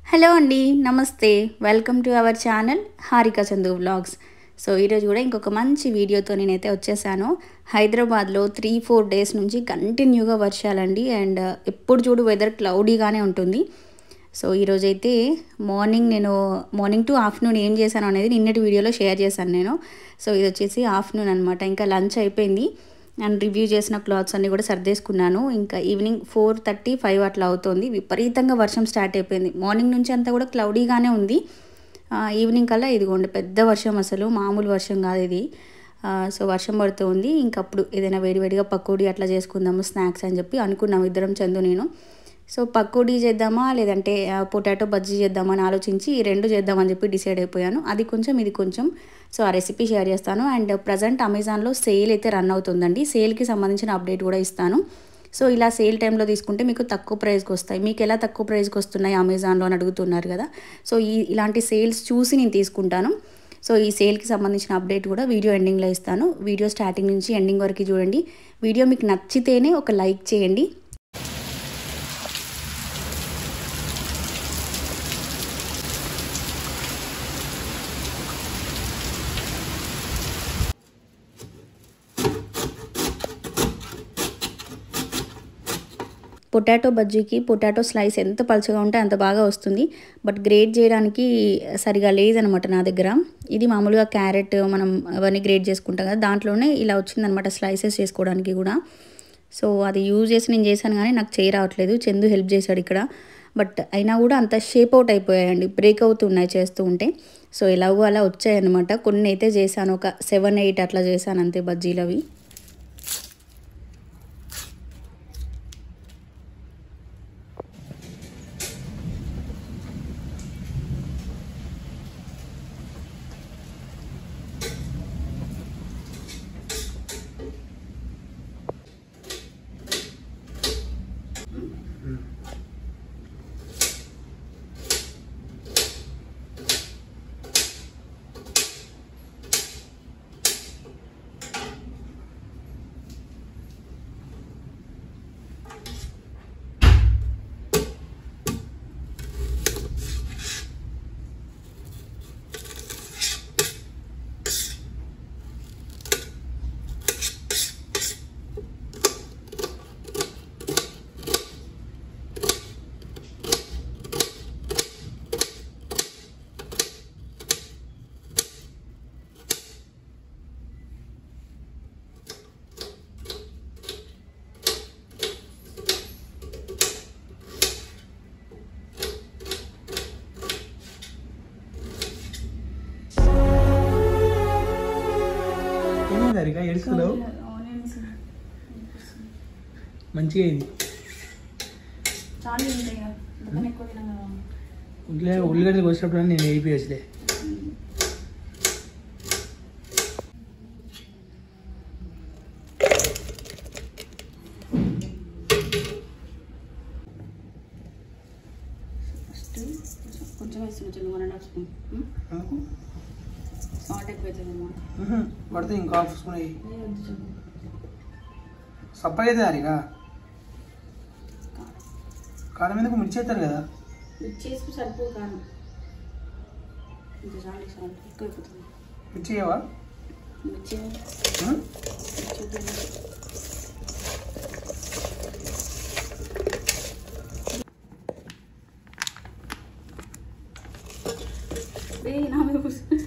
Hello అండి నమస్తే welcome to our channel Harika Chandu vlogs so ఈరోజు కూడా ఇంకొక మంచి వీడియోతో నేనైతే వచ్చేసాను హైదరాబాద్లో త్రీ ఫోర్ డేస్ నుంచి కంటిన్యూగా వర్షాలండి అండ్ ఎప్పుడు చూడు వెదర్ క్లౌడీగానే ఉంటుంది సో ఈరోజైతే మార్నింగ్ నేను మార్నింగ్ టు ఆఫ్టర్నూన్ ఏం చేశాను అనేది నిన్నటి వీడియోలో షేర్ చేశాను నేను సో ఇది వచ్చేసి ఆఫ్టర్నూన్ అనమాట ఇంకా లంచ్ అయిపోయింది అండ్ రివ్యూ చేసిన క్లాత్స్ అన్నీ కూడా సర్దేసుకున్నాను ఇంకా ఈవినింగ్ ఫోర్ థర్టీ ఫైవ్ అట్లా అవుతుంది విపరీతంగా వర్షం స్టార్ట్ అయిపోయింది మార్నింగ్ నుంచి అంతా కూడా క్లౌడీగానే ఉంది ఆ, ఈవినింగ్ కల్లా ఇదిగోండి పెద్ద వర్షం అసలు మామూలు వర్షం కాదు ఇది ఆ, సో వర్షం పడుతూ ఉంది ఇంకప్పుడు ఏదైనా వేడివేడిగా పకోడీ అట్లా చేసుకుందాము స్నాక్స్ అని చెప్పి అనుకున్నాము ఇద్దరం చందు నేను సో పకోడీ చేద్దామా లేదంటే పొటాటో బజ్జీ చేద్దామా అని ఆలోచించి ఈ రెండు చేద్దామని చెప్పి డిసైడ్ అయిపోయాను అది కొంచెం ఇది కొంచెం సో ఆ రెసిపీ షేర్ చేస్తాను అండ్ ప్రజెంట్ అమెజాన్లో సేల్ అయితే రన్ అవుతుందండి సేల్కి సంబంధించిన అప్డేట్ కూడా ఇస్తాను సో ఇలా సేల్ టైంలో తీసుకుంటే మీకు తక్కువ ప్రైస్కి వస్తాయి మీకు ఎలా తక్కువ ప్రైస్కి వస్తున్నాయి అమెజాన్లో అని అడుగుతున్నారు కదా సో ఈ ఇలాంటి సేల్స్ చూసి నేను తీసుకుంటాను సో ఈ సేల్కి సంబంధించిన అప్డేట్ కూడా వీడియో ఎండింగ్లో ఇస్తాను వీడియో స్టార్టింగ్ నుంచి ఎండింగ్ వరకు చూడండి వీడియో మీకు నచ్చితేనే ఒక లైక్ చేయండి పొటాటో బజ్జీకి పొటాటో స్లైస్ ఎంత పలుచగా ఉంటే అంత బాగా వస్తుంది బట్ గ్రేట్ చేయడానికి సరిగా లేదనమాట నా దగ్గర ఇది మామూలుగా క్యారెట్ మనం అవన్నీ గ్రేట్ చేసుకుంటాం కదా దాంట్లోనే ఇలా వచ్చిందనమాట స్లైసెస్ చేసుకోవడానికి కూడా సో అది యూజ్ చేసి నేను చేశాను కానీ నాకు చేయి రావట్లేదు చందు హెల్ప్ చేశాడు ఇక్కడ బట్ అయినా కూడా అంత షేప్ అవుట్ అయిపోయాయండి బ్రేక్ అవుతున్నాయి చేస్తూ ఉంటే సో ఎలాగో అలా వచ్చాయన్నమాట కొన్ని అయితే చేశాను ఒక సెవెన్ ఎయిట్ అట్లా చేశాను అంతే బజ్జీలు అవి ఏమైంది హరిక ఎడుకులో మంచిగా అయింది ఉల్లి ఉల్లిగడ్డలు వచ్చినప్పుడు నేను వేయిపోయచ్చులే కొంచెం వేస్తున్నా one and half spoon salt ఎక్కువ అవుతుంది పడితే ఇంకా హాఫ్ స్పూన్ అయ్యి సప్పగా అవుతుంది హరిక కారం మీదకు మిర్చి అవుతారు కదా చేసుకు సరిపో కాను ఇంత సాల్ట్ సాల్ట్ ఎక్కువ అయిపోతుంది మిర్చి చేయవా మిర్చి ఉం? నా మీద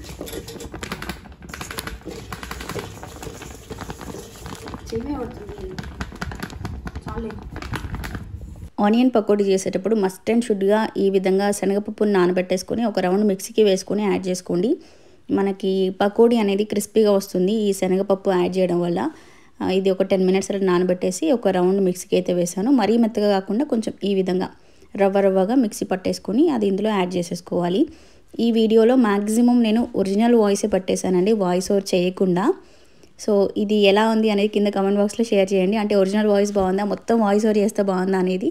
చెయ్యి పడుతుంది చాలే ఆనియన్ పకోడీ చేసేటప్పుడు మస్ట్ అండ్ షుడ్గా ఈ విధంగా శనగపప్పును నానబెట్టేసుకొని ఒక రౌండ్ మిక్సీకి వేసుకొని యాడ్ చేసుకోండి మనకి పకోడీ అనేది క్రిస్పీగా వస్తుంది ఈ శనగపప్పు యాడ్ చేయడం వల్ల ఆ, ఇది ఒక టెన్ మినిట్స్ అలా నానబెట్టేసి ఒక రౌండ్ మిక్సీకి అయితే వేసాను మరీ మెత్తగా కాకుండా కొంచెం ఈ విధంగా రవ్వ రవ్వగా మిక్సీ పట్టేసుకొని అది ఇందులో యాడ్ చేసేసుకోవాలి ఈ వీడియోలో మ్యాక్సిమం నేను ఒరిజినల్ వాయిసే పట్టేశానండి వాయిస్ ఓవర్ చేయకుండా సో ఇది ఎలా ఉంది అనేది కింద కమెంట్ బాక్స్లో షేర్ చేయండి అంటే ఒరిజినల్ వాయిస్ బాగుందా మొత్తం వాయిస్ ఓవర్ చేస్తే బాగుందా అనేది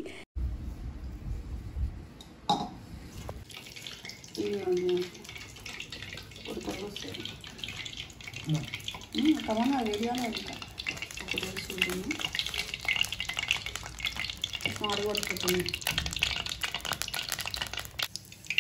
కమన్ వీడియోనే ఇంకా ఒక రోజు చూద్దాము ఆడగొట్టుకుంటుంది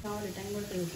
కావాలి టైం పడుతుంది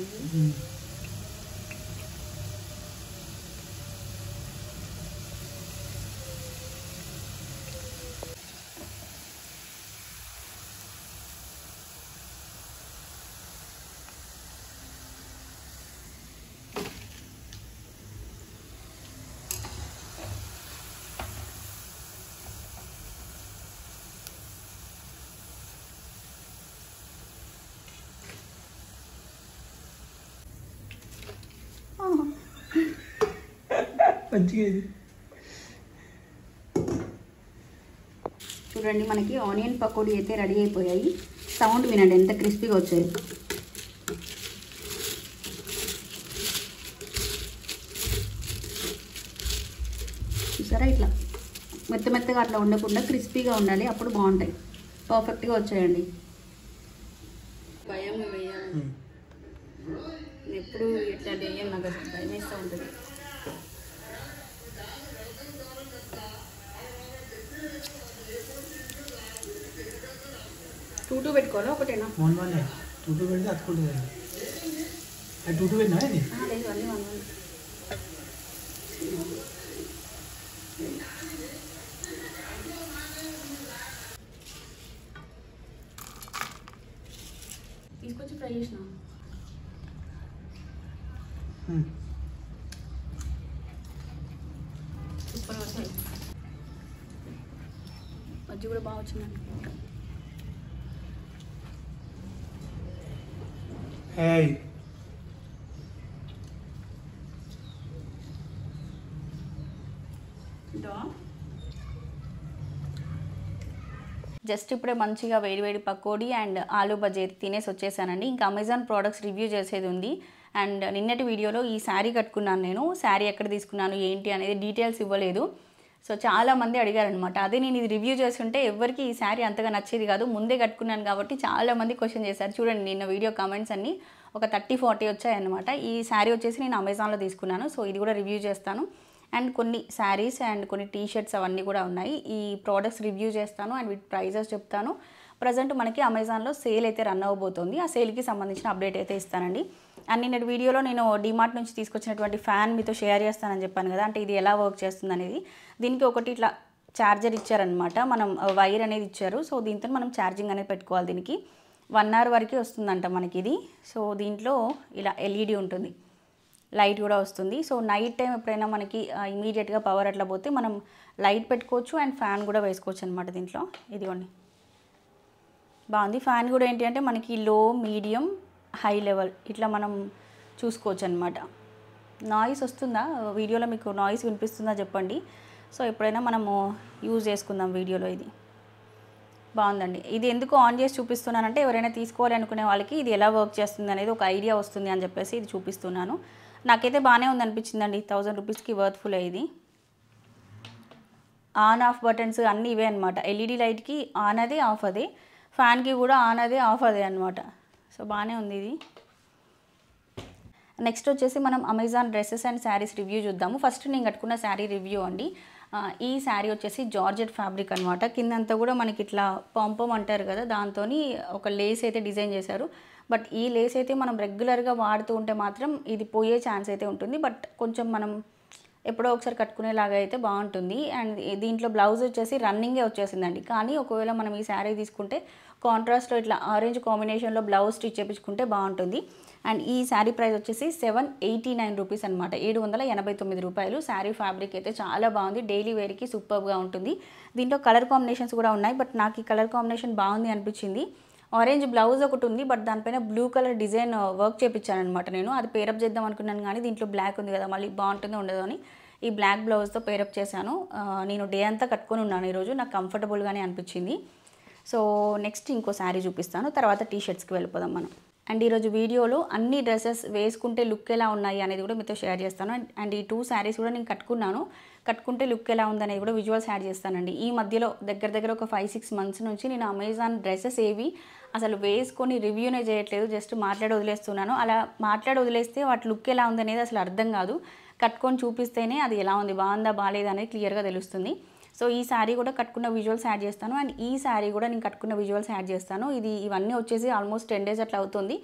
మంచిగా ఇది చూడండి మనకి ఆనియన్ పకోడీ అయితే రెడీ అయిపోయాయి సౌండ్ వినండి ఎంత క్రిస్పీగా వచ్చాయి చూసారా ఇట్లా మెత్త మెత్తగా అట్లా ఉండకుండా క్రిస్పీగా ఉండాలి అప్పుడు బాగుంటాయి పర్ఫెక్ట్గా వచ్చాయండి భయం వేయాలి ఎప్పుడు ఇట్లా వేయం నాకు అసలు భయం వేస్తూ ఉంటుంది టూ టూ పెట్టుకోవాలా ఒకటేనా వన్ వన్ టూ టూ పెడితే అతుకుంటుంది అది టూ టూ పెట్టినా ఇది ఆ, లేదు అన్నీ వన్ వన్ తీసుకొచ్చి ఫ్రై చేసిన సూపర్ వస్తాయి మజ్జి కూడా బాగా వచ్చిందండి ఏయ్ జస్ట్ ఇప్పుడే మంచిగా వేడివేడి పకోడీ అండ్ ఆలూ బజ్జీ అయితే తినేసి వచ్చేసానండి ఇంకా అమెజాన్ ప్రోడక్ట్స్ రివ్యూ చేసేది ఉంది అండ్ నిన్నటి వీడియోలో ఈ శారీ కట్టుకున్నాను నేను శారీ ఎక్కడ తీసుకున్నాను ఏంటి అనేది డీటెయిల్స్ ఇవ్వలేదు సో చాలా మంది అడిగారనమాట అదే నేను ఇది రివ్యూ చేస్తుంటే ఎవరికి ఈ శారీ అంతగా నచ్చేది కాదు ముందే కట్టుకున్నాను కాబట్టి చాలా మంది క్వశ్చన్ చేశారు చూడండి నిన్న వీడియో కామెంట్స్ అన్ని ఒక థర్టీ ఫార్టీ వచ్చాయన్నమాట ఈ శారీ వచ్చేసి నేను అమెజాన్లో తీసుకున్నాను సో ఇది కూడా రివ్యూ చేస్తాను అండ్ కొన్ని శారీస్ అండ్ కొన్ని టీ షర్ట్స్ అవన్నీ కూడా ఉన్నాయి ఈ ప్రోడక్ట్స్ రివ్యూ చేస్తాను అండ్ వీటి ప్రైజెస్ చెప్తాను ప్రజెంట్ మనకి అమెజాన్లో సేల్ అయితే రన్ అవ్వబోతోంది ఆ సేల్కి సంబంధించిన అప్డేట్ అయితే ఇస్తానండి అండ్ నిన్నటి వీడియోలో నేను డిమార్ట్ నుంచి తీసుకొచ్చినటువంటి ఫ్యాన్ మీతో షేర్ చేస్తానని చెప్పాను కదా అంటే ఇది ఎలా వర్క్ చేస్తుంది అనేది దీనికి ఒకటి ఇట్లా ఛార్జర్ ఇచ్చారనమాట మనం వైర్ అనేది ఇచ్చారు సో దీంతో మనం ఛార్జింగ్ అనేది పెట్టుకోవాలి దీనికి వన్ అవర్ వరకు వస్తుందంట మనకి ఇది సో దీంట్లో ఇలా ఎల్ఈడి ఉంటుంది లైట్ కూడా వస్తుంది సో నైట్ టైం ఎప్పుడైనా మనకి ఇమీడియట్గా పవర్ అట్లా పోతే మనం లైట్ పెట్టుకోవచ్చు అండ్ ఫ్యాన్ కూడా వేసుకోవచ్చు అనమాట దీంట్లో ఇదిగోండి బాగుంది ఫ్యాన్ కూడా ఏంటి అంటే మనకి లో మీడియం హై లెవెల్ ఇట్లా మనం చూసుకోవచ్చు అనమాట నాయిస్ వస్తుందా వీడియోలో మీకు నాయిస్ వినిపిస్తుందా చెప్పండి సో ఎప్పుడైనా మనము యూజ్ చేసుకుందాం వీడియోలో ఇది బాగుందండి ఇది ఎందుకు ఆన్ చేసి చూపిస్తున్నానంటే ఎవరైనా తీసుకోవాలి అనుకునే వాళ్ళకి ఇది ఎలా వర్క్ చేస్తుంది అనేది ఒక ఐడియా వస్తుంది అని చెప్పేసి ఇది చూపిస్తున్నాను నాకైతే బాగానే ఉంది అనిపించిందండి థౌజండ్ రూపీస్కి వర్త్ఫుల్ ఇది ఆన్ ఆఫ్ బటన్స్ అన్నీ ఇవే అనమాట ఎల్ఈడి లైట్కి ఆన్ అదే ఆఫ్ అదే ఫ్యాన్కి కూడా ఆన్ అదే ఆఫ్ అదే అనమాట సో బాగానే ఉంది ఇది నెక్స్ట్ వచ్చేసి మనం Amazon dresses and saris review చూద్దాము ఫస్ట్ నేను కట్టుకున్న శారీ రివ్యూ అండి ఆ, ఈ శారీ వచ్చేసి జార్జెట్ ఫ్యాబ్రిక్ అనమాట కిందంతా కూడా మనకి ఇట్లా పంపం అంటారు కదా దాంతో ఒక లేస్ అయితే డిజైన్ చేశారు బట్ ఈ లేస్ అయితే మనం రెగ్యులర్గా వాడుతూ ఉంటే మాత్రం ఇది పోయే ఛాన్స్ అయితే ఉంటుంది బట్ కొంచెం మనం ఎప్పుడో ఒకసారి కట్టుకునేలాగా అయితే బాగుంటుంది అండ్ దీంట్లో బ్లౌజ్ వచ్చేసి రన్నింగే వచ్చేసిందండి కానీ ఒకవేళ మనం ఈ శారీ తీసుకుంటే కాంట్రాస్ట్లో ఇట్లా ఆరెంజ్ కాంబినేషన్లో బ్లౌజ్ స్టిచ్ చేపించుకుంటే బాగుంటుంది అండ్ ఈ శారీ ప్రైస్ వచ్చేసి సెవెన్ ఎయిటీ నైన్ రూపీస్ అనమాట ఏడు వందల ఎనభై తొమ్మిది రూపాయలు శారీ ఫ్యాబ్రిక్ అయితే చాలా బాగుంది డైలీ వేర్కి సూపర్గా ఉంటుంది దీంట్లో కలర్ కాంబినేషన్స్ కూడా ఉన్నాయి బట్ నాకు ఈ కలర్ కాంబినేషన్ బాగుంది అనిపించింది ఆరెంజ్ బ్లౌజ్ ఒకటి ఉంది బట్ దానిపైన బ్లూ కలర్ డిజైన్ వర్క్ చేపించాను అనమాట నేను అది పేరప్ చేద్దాం అనుకున్నాను కానీ దీంట్లో బ్లాక్ ఉంది కదా మళ్ళీ బాగుంటుందో ఉండదో అని ఈ బ్లాక్ బ్లౌజ్తో పేరప్ చేశాను ఆ, నేను డే అంతా కట్టుకొని ఉన్నాను ఈరోజు నాకు కంఫర్టబుల్గానే అనిపించింది సో నెక్స్ట్ ఇంకో శారీ చూపిస్తాను తర్వాత టీ షర్ట్స్కి వెళ్ళిపోదాం మనం అండ్ ఈరోజు వీడియోలో అన్ని డ్రెస్సెస్ వేసుకుంటే లుక్ ఎలా ఉన్నాయి అనేది కూడా మీతో షేర్ చేస్తాను అండ్ అండ్ ఈ టూ శారీస్ కూడా నేను కట్టుకున్నాను కట్టుకుంటే లుక్ ఎలా ఉందనేది కూడా విజువల్స్ యాడ్ చేస్తానండి ఈ మధ్యలో దగ్గర దగ్గర ఒక ఫైవ్ సిక్స్ మంత్స్ నుంచి నేను అమెజాన్ డ్రెస్సెస్ ఏవి అసలు వేసుకొని రివ్యూనే చేయట్లేదు జస్ట్ మాట్లాడి వదిలేస్తున్నాను అలా మాట్లాడి వదిలేస్తే వాటి లుక్ ఎలా ఉందనేది అసలు అర్థం కాదు కట్టుకొని చూపిస్తేనే అది ఎలా ఉంది బాగుందా బాగాలేదా అనేది క్లియర్గా తెలుస్తుంది సో ఈ శారీ కూడా కట్టుకున్న విజువల్స్ యాడ్ చేస్తాను అండ్ ఈ శారీ కూడా నేను కట్టుకున్న విజువల్స్ యాడ్ చేస్తాను ఇది ఇవన్నీ వచ్చేసి ఆల్మోస్ట్ టెన్ డేస్ అట్లా అవుతుంది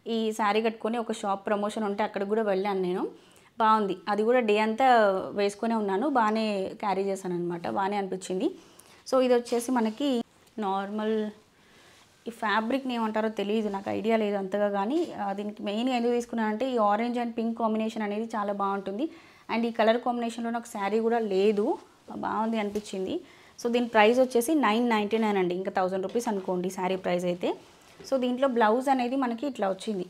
ఈ శారీ కట్టుకొని ఒక షాప్ ప్రమోషన్ ఉంటే అక్కడ కూడా వెళ్ళాను నేను బాగుంది అది కూడా డే అంతా వేసుకునే ఉన్నాను బాగానే క్యారీ చేశాను అనమాట బాగానే అనిపించింది సో ఇది వచ్చేసి మనకి నార్మల్ ఈ ఫ్యాబ్రిక్ని ఏమంటారో తెలియదు నాకు ఐడియా లేదు అంతగా కానీ ఆ, దీనికి మెయిన్గా ఎందుకు తీసుకున్నానంటే ఈ ఆరెంజ్ అండ్ పింక్ కాంబినేషన్ అనేది చాలా బాగుంటుంది అండ్ ఈ కలర్ కాంబినేషన్లో నాకు శారీ కూడా లేదు బాగుంది అనిపించింది సో దీని ప్రైస్ వచ్చేసి నైన్ నైంటీ నైన్ అండి ఇంకా థౌజండ్ రూపీస్ అనుకోండి శారీ ప్రైస్ అయితే సో దీంట్లో బ్లౌజ్ అనేది మనకి ఇట్లా వచ్చింది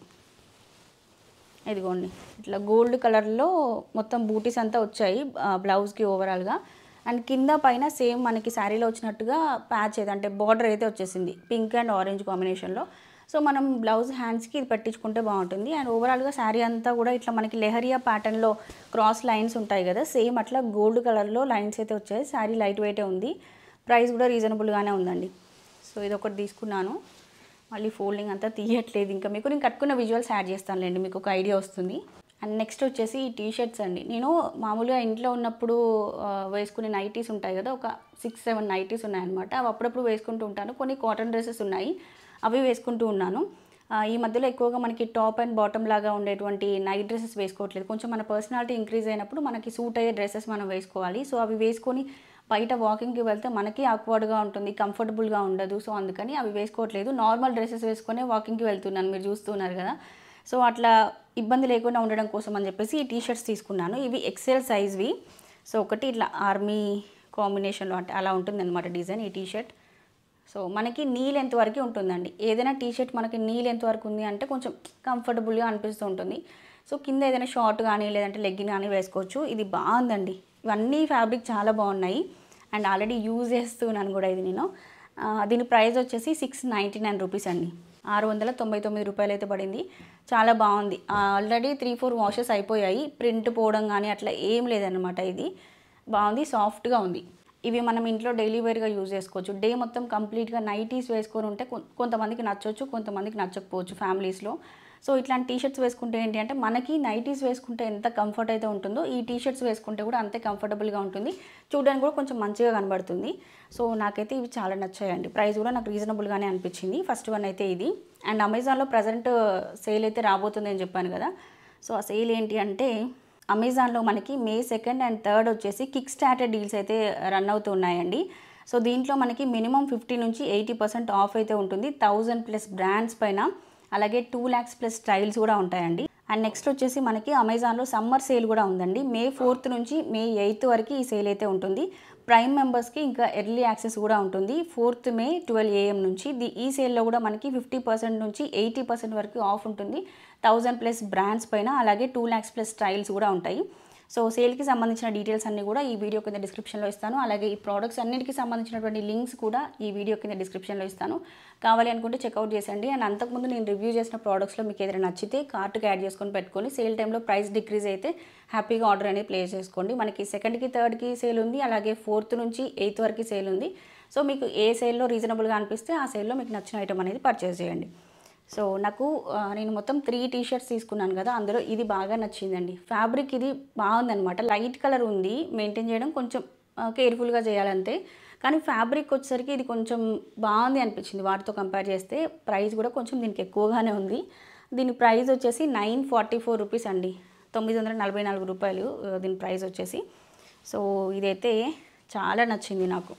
ఇదిగోండి ఇట్లా గోల్డ్ కలర్లో మొత్తం బూటీస్ అంతా వచ్చాయి ఆ, బ్లౌజ్కి ఓవరాల్గా అండ్ కింద పైన సేమ్ మనకి శారీలో వచ్చినట్టుగా ప్యాచ్ అయితే అంటే బార్డర్ అయితే వచ్చేసింది పింక్ అండ్ ఆరెంజ్ కాంబినేషన్లో సో మనం బ్లౌజ్ హ్యాండ్స్కి ఇది పెట్టించుకుంటే బాగుంటుంది అండ్ ఓవరాల్గా శారీ అంతా కూడా ఇట్లా మనకి లెహరియా ప్యాటర్న్లో క్రాస్ లైన్స్ ఉంటాయి కదా సేమ్ అట్లా గోల్డ్ కలర్లో లైన్స్ అయితే వచ్చాయి శారీ లైట్ వెయిటే ఉంది ప్రైస్ కూడా రీజనబుల్గానే ఉందండి సో ఇది ఒకటి తీసుకున్నాను మళ్ళీ ఫోల్డింగ్ అంతా తీయట్లేదు ఇంకా మీకు నేను కట్టుకున్న విజువల్స్ యాడ్ చేస్తానులేండి మీకు ఒక ఐడియా వస్తుంది అండ్ నెక్స్ట్ వచ్చేసి ఈ టీ షర్ట్స్ అండి నేను మామూలుగా ఇంట్లో ఉన్నప్పుడు ఆ, వేసుకునే నైటీస్ ఉంటాయి కదా ఒక సిక్స్ సెవెన్ నైటీస్ ఉన్నాయన్నమాట అవి అప్పుడప్పుడు వేసుకుంటూ ఉంటాను కొన్ని కాటన్ డ్రెస్సెస్ ఉన్నాయి అవి వేసుకుంటూ ఉన్నాను ఆ, ఈ మధ్యలో ఎక్కువగా మనకి టాప్ అండ్ బాటమ్ లాగా ఉండేటువంటి నైట్ డ్రెస్సెస్ వేసుకోవట్లేదు కొంచెం మన పర్సనాలిటీ ఇంక్రీజ్ అయినప్పుడు మనకి సూట్ అయ్యే డ్రెస్సెస్ మనం వేసుకోవాలి సో అవి వేసుకొని బయట వాకింగ్కి వెళ్తే మనకి ఆక్వర్డ్గా ఉంటుంది కంఫర్టబుల్గా ఉండదు సో అందుకని అవి వేసుకోవట్లేదు నార్మల్ డ్రెస్సెస్ వేసుకొని వాకింగ్కి వెళ్తున్నాను మీరు చూస్తున్నారు కదా సో అట్లా ఇబ్బంది లేకుండా ఉండడం కోసం అని చెప్పేసి ఈ టీ షర్ట్స్ తీసుకున్నాను ఇవి ఎక్సెల్ సైజ్వి సో ఒకటి ఇట్లా ఆర్మీ కాంబినేషన్లో అంటే అలా ఉంటుంది అనమాట డిజైన్ ఈ టీ షర్ట్ సో మనకి నీ లెంత్ వరకు ఉంటుందండి ఏదైనా టీ షర్ట్ మనకి నీ లెంత్ వరకు ఉంది అంటే కొంచెం కంఫర్టబుల్గా అనిపిస్తూ ఉంటుంది సో కింద ఏదైనా షార్ట్ కానీ లేదంటే లెగ్గిన్ కానీ వేసుకోవచ్చు ఇది బాగుందండి ఇవన్నీ ఫ్యాబ్రిక్ చాలా బాగున్నాయి అండ్ ఆల్రెడీ యూజ్ చేస్తున్నాను కూడా ఇది నేను ఆ, దీని ప్రైస్ వచ్చేసి సిక్స్ నైంటీ నైన్ రూపీస్ అండి ఆరు వందల తొంభై తొమ్మిది రూపాయలు అయితే పడింది చాలా బాగుంది ఆల్రెడీ త్రీ ఫోర్ వాషెస్ అయిపోయాయి ప్రింట్ పోవడం కానీ అట్లా ఏం లేదనమాట ఇది బాగుంది సాఫ్ట్గా ఉంది ఇవి మనం ఇంట్లో డైలీ వేర్గా యూజ్ చేసుకోవచ్చు డే మొత్తం కంప్లీట్గా నైటీస్ వేసుకొని ఉంటే కొ- కొంతమందికి నచ్చవచ్చు కొంతమందికి నచ్చకపోవచ్చు ఫ్యామిలీస్లో సో ఇట్లాంటి టీ షర్ట్స్ వేసుకుంటే ఏంటి అంటే మనకి నైటీస్ వేసుకుంటే ఎంత కంఫర్ట్ అయితే ఉంటుందో ఈ టీ షర్ట్స్ వేసుకుంటే కూడా అంతే కంఫర్టబుల్గా ఉంటుంది చూడడానికి కూడా కొంచెం మంచిగా కనబడుతుంది సో నాకైతే ఇవి చాలా నచ్చాయండి ప్రైస్ కూడా నాకు రీజనబుల్గానే అనిపించింది ఫస్ట్ వన్ అయితే ఇది అండ్ అమెజాన్లో ప్రజెంట్ సేల్ అయితే రాబోతుంది అని చెప్పాను కదా సో ఆ సేల్ ఏంటి అంటే అమెజాన్లో మనకి మే సెకండ్ అండ్ థర్డ్ వచ్చేసి కిక్ స్టార్టర్ డీల్స్ అయితే రన్ అవుతున్నాయండి సో దీంట్లో మనకి మినిమం ఫిఫ్టీ నుంచి ఎయిటీ పర్సెంట్ ఆఫ్ అయితే ఉంటుంది థౌజండ్ ప్లస్ బ్రాండ్స్ పైన అలాగే టూ ల్యాక్స్ ప్లస్ స్టైల్స్ కూడా ఉంటాయండి అండ్ నెక్స్ట్ వచ్చేసి మనకి అమెజాన్లో సమ్మర్ సేల్ కూడా ఉందండి మే ఫోర్త్ నుంచి మే ఎయిత్ వరకు ఈ సేల్ అయితే ఉంటుంది ప్రైమ్ మెంబర్స్కి ఇంకా ఎర్లీ యాక్సెస్ కూడా ఉంటుంది ఫోర్త్ మే ట్వెల్వ్ ఏఎం నుంచి ది ఈ సేల్లో కూడా మనకి ఫిఫ్టీ పర్సెంట్ నుంచి ఎయిటీ పర్సెంట్ వరకు ఆఫ్ ఉంటుంది థౌజండ్ ప్లస్ బ్రాండ్స్ పైన అలాగే టూ ల్యాక్స్ ప్లస్ స్టైల్స్ కూడా ఉంటాయి సో సేల్కి సంబంధించిన డీటెయిల్స్ అన్నీ కూడా ఈ వీడియో కింద డిస్క్రిప్షన్లో ఇస్తాను అలాగే ఈ ప్రోడక్ట్స్ అన్నిటికీ సంబంధించినటువంటి లింక్స్ కూడా ఈ వీడియో కింద డిస్క్రిప్షన్లో ఇస్తాను కావాలి అనుకుంటే చెక్అవుట్ చేసండి అండ్ అంతకుముందు నేను రివ్యూ చేసిన ప్రోడక్ట్స్లో మీకు ఏదైనా నచ్చితే కార్ట్కి యాడ్ చేసుకొని పెట్టుకొని సేల్ టైంలో ప్రైస్ డిక్రీజ్ అయితే హ్యాపీగా ఆర్డర్ అనేది ప్లేస్ చేసుకోండి మనకి సెకండ్కి థర్డ్కి సేల్ ఉంది అలాగే ఫోర్త్ నుంచి ఎయిత్ వరకు సేల్ ఉంది సో మీకు ఏ సేల్లో రీజనబుల్గా అనిపిస్తే ఆ సేల్లో మీకు నచ్చిన ఐటమ్ అనేది పర్చేస్ చేయండి సో నాకు ఆ, నేను మొత్తం త్రీ టీ షర్ట్స్ తీసుకున్నాను కదా అందులో ఇది బాగా నచ్చిందండి ఫ్యాబ్రిక్ ఇది బాగుందనమాట లైట్ కలర్ ఉంది మెయింటైన్ చేయడం కొంచెం కేర్ఫుల్గా చేయాలంతే కానీ ఫ్యాబ్రిక్ వచ్చేసరికి ఇది కొంచెం బాగుంది అనిపించింది వాటితో కంపేర్ చేస్తే ప్రైస్ కూడా కొంచెం దీనికి ఎక్కువగానే ఉంది దీని ప్రైస్ వచ్చేసి నైన్ ఫార్టీ ఫోర్ రూపీస్ అండి తొమ్మిది వందల నలభై నాలుగు రూపాయలు ఆ, దీని ప్రైస్ వచ్చేసి సో ఇదైతే చాలా నచ్చింది నాకు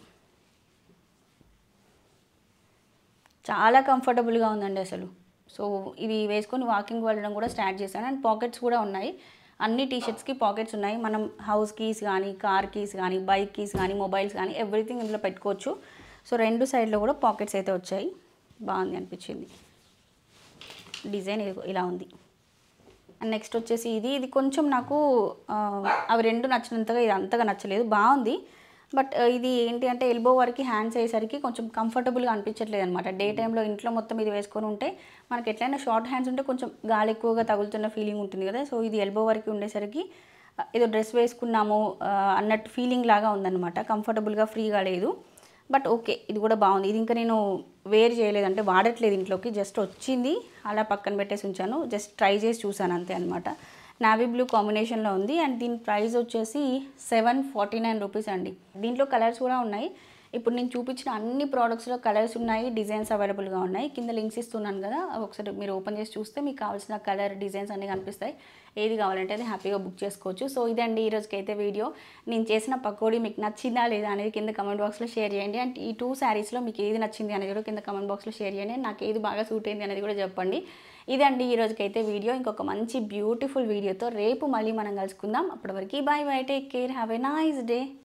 చాలా కంఫర్టబుల్గా ఉందండి అసలు సో ఇవి వేసుకొని వాకింగ్ వెళ్ళడం కూడా స్టార్ట్ చేశాను అండ్ పాకెట్స్ కూడా ఉన్నాయి అన్ని టీ షర్ట్స్కి పాకెట్స్ ఉన్నాయి మనం హౌస్ కీస్ కానీ కార్ కీస్ కానీ బైక్ కీస్ కానీ మొబైల్స్ కానీ ఎవ్రీథింగ్ ఇందులో పెట్టుకోవచ్చు సో రెండు సైడ్లో కూడా పాకెట్స్ అయితే వచ్చాయి బాగుంది అనిపించింది డిజైన్ ఇదిగో ఇలా ఉంది అండ్ నెక్స్ట్ వచ్చేసి ఇది ఇది కొంచెం నాకు ఆ, అవి రెండు నచ్చినంతగా ఇది అంతగా నచ్చలేదు బాగుంది బట్ ఇది ఏంటి అంటే ఎల్బో వరకు హ్యాండ్స్ అయ్యేసరికి కొంచెం కంఫర్టబుల్గా అనిపించట్లేదు అనమాట డే టైంలో ఇంట్లో మొత్తం ఇది వేసుకొని ఉంటే మనకి ఎట్లయినా షార్ట్ హ్యాండ్స్ ఉంటే కొంచెం గాలి ఎక్కువగా తగులుతున్న ఫీలింగ్ ఉంటుంది కదా సో ఇది ఎల్బో వరకు ఉండేసరికి ఆ, ఏదో డ్రెస్ వేసుకున్నాము ఆ, అన్నట్టు ఫీలింగ్ లాగా ఉందన్నమాట కంఫర్టబుల్గా ఫ్రీగా లేదు బట్ ఓకే ఇది కూడా బాగుంది ఇది ఇంకా నేను వేర్ చేయలేదు అంటే వాడట్లేదు ఇంట్లోకి జస్ట్ వచ్చింది అలా పక్కన పెట్టేసి ఉంచాను జస్ట్ ట్రై చేసి చూసాను అంతే అనమాట నావీ బ్లూ కాంబినేషన్లో ఉంది అండ్ దీని ప్రైస్ వచ్చేసి సెవెన్ ఫార్టీ నైన్ రూపీస్ అండి దీంట్లో కలర్స్ కూడా ఉన్నాయి ఇప్పుడు నేను చూపించిన అన్ని ప్రోడక్ట్స్లో కలర్స్ ఉన్నాయి డిజైన్స్ అవైలబుల్గా ఉన్నాయి కింద లింక్స్ ఇస్తున్నాను కదా అవి ఒకసారి మీరు ఓపెన్ చేసి చూస్తే మీకు కావాల్సిన కలర్ డిజైన్స్ అన్నీ కనిపిస్తాయి ఏది కావాలంటే అది హ్యాపీగా బుక్ చేసుకోవచ్చు సో ఇదండి ఈ రోజుకి అయితే వీడియో నేను చేసిన పకోడీ మీకు నచ్చిందా లేదా అనేది కింద కమెంట్ బాక్స్లో షేర్ చేయండి అండ్ ఈ టూ శారీస్లో మీకు ఏది నచ్చింది అనేది కూడా కింద కమెంట్ బాక్స్లో షేర్ చేయండి నాకు ఏది బాగా సూట్ అయింది అనేది కూడా చెప్పండి ఇదండి ఈ రోజుకైతే వీడియో ఇంకొక మంచి బ్యూటిఫుల్ వీడియోతో రేపు మళ్ళీ మనం కలుసుకుందాం అప్పటివరకు bye bye take care have a nice day